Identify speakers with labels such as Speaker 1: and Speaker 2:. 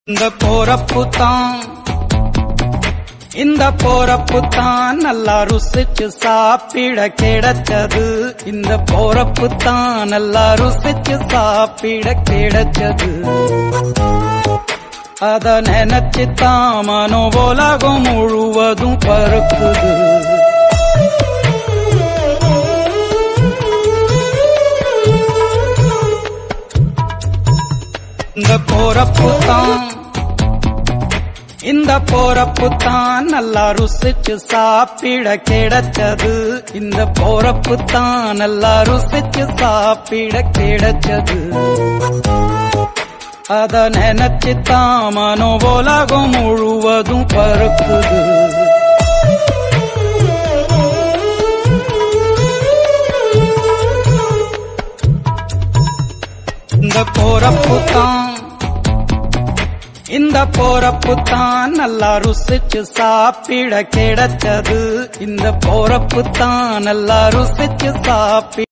Speaker 1: இந்த போறப்பு தான் இந்த போறப்பு தான் நல்லா ருசிச்சு சாப்பிட கிடைச்சது இந்த போறப்பு தான் நல்லா ருசிச்சு சாப்பிட கிடைச்சது அத நினைச்சு தான் மனோ உலகம் முழுவதும் பறக்குது இந்த போறப்பு தான் இந்த போறப்பு தான் நல்லா ருசிச்சு சாப்பிட கிடைச்சது இந்த போறப்பு தான் நல்லா ருசிச்சு சாப்பிட கிடைச்சது அத நினைச்சு தான் மனோ உலகம் முழுவதும் பறக்குது இந்த போறப்பு தான் இந்த போறப்பு தான் நல்லா ருசிச்சு சாப்பிட கிடைச்சது இந்த போறப்பு தான் நல்லா ருசிச்சு சாப்பிட